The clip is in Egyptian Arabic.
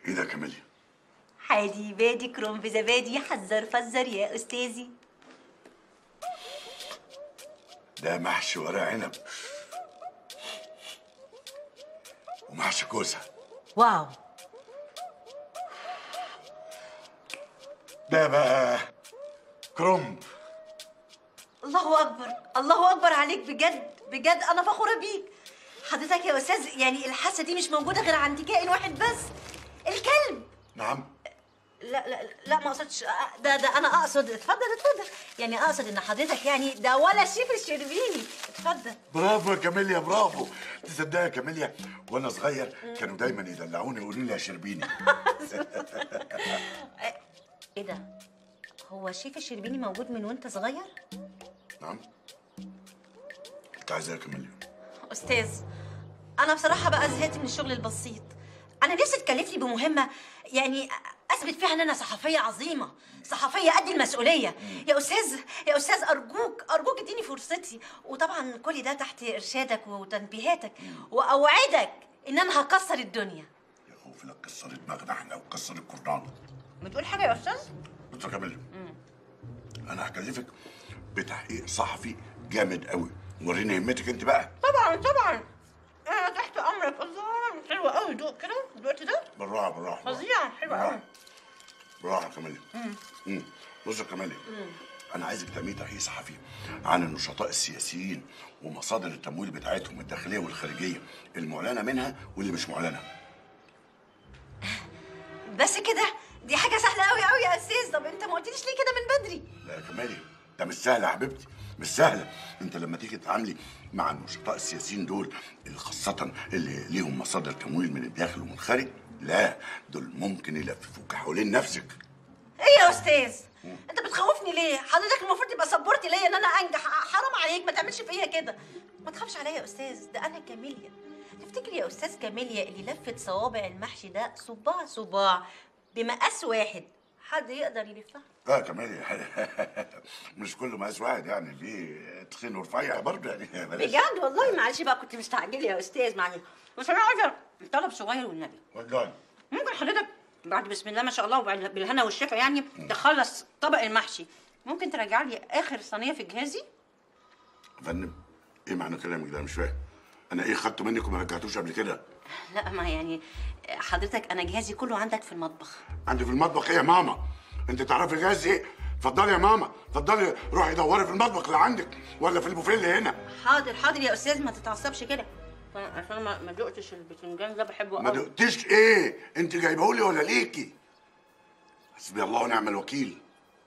ايه ده يا كاميليا حادي بادي كروم في زبادي حذر فزر يا استاذي ده محشي ورق عنب ومحشي كوسه واو ده بقى كرنب الله اكبر الله اكبر عليك بجد بجد انا فخوره بيك حضرتك يا استاذ يعني الحاسه دي مش موجوده غير عند كائن واحد بس الكلب نعم لا لا لا ما اقصدش ده ده انا اقصد اتفضل اتفضل يعني اقصد ان حضرتك يعني ده ولا شيف الشربيني اتفضل برافو يا كاميليا برافو تصدقي يا كاميليا وانا صغير كانوا دايما يدلعوني يقولوا لي يا شربيني ايه ده هو شيف الشربيني موجود من وانت صغير نعم انت عايزه يا كاميليا استاذ انا بصراحه بقى زهقت من الشغل البسيط انا نفسي تكلفني بمهمه يعني اثبت فيها ان انا صحفيه عظيمه صحفيه قد المسؤوليه يا استاذ يا استاذ ارجوك ارجوك اديني فرصتي وطبعا كل ده تحت ارشادك وتنبيهاتك واوعدك ان انا هكسر الدنيا يا خوفي لا تكسري دماغنا احنا وتكسري الكرنان بتقول حاجه يا استاذ بص يا كاميليا انا هكلفك بتحقيق صحفي جامد قوي وريني همتك انت بقى طبعا طبعا انا تحت امرك الله حلوه قوي دوق كده الوقت ده بالراحه بالراحه فظيع حلوه قوي بالراحه يا كاميليا مم. بص يا كاميليا انا عايزك تعملي تحقيق صحفي عن النشطاء السياسيين ومصادر التمويل بتاعتهم الداخليه والخارجيه المعلنه منها واللي مش معلنه بس كده دي حاجه سهله قوي قوي يا استاذ طب انت ما قلتليش ليه كده من بدري لا يا كمالي ده مش سهل يا حبيبتي مش سهله انت لما تيجي تتعاملي مع النشطاء السياسيين دول اللي خاصه اللي ليهم مصادر تمويل من الداخل ومن الخارج لا دول ممكن يلففوك حوالين نفسك ايه يا استاذ انت بتخوفني ليه حضرتك المفروض تبقى سبورت ليا ان انا انجح حرام عليك ما تعملش فيا كده ما تخافش عليا يا استاذ ده انا كاميليا تفتكر يا استاذ كاميليا اللي لفت صوابع المحشي ده صباع صباع بمقاس واحد حد يقدر يلفها لا يا كمالي مش كل مقاس واحد يعني في تخين ورفيع برضه يعني بلاش بجد والله معلش بقى كنت مستعجله يا استاذ معلش بس انا عايزه طلب صغير والنبي والله ممكن حضرتك بعد بسم الله ما شاء الله وبعد بالهنا والشفا يعني تخلص طبق المحشي ممكن ترجع لي اخر صينيه في جهازي يا فندم ايه معنى كلامك ده مش فاهم انا ايه خدته منك وما رجعتوش قبل كده لا ما يعني حضرتك انا جهازي كله عندك في المطبخ عندي في المطبخ ايه يا ماما انت تعرفي جاهز ايه اتفضلي يا ماما اتفضلي روحي دوري في المطبخ اللي عندك ولا في البوفيه اللي هنا حاضر حاضر يا استاذ ما تتعصبش كده عشان ما ما دقتش البتنجان ده بحبه ما قوي دقتيش ايه انت جايبهولي ولا ليكي حسبي الله ونعم الوكيل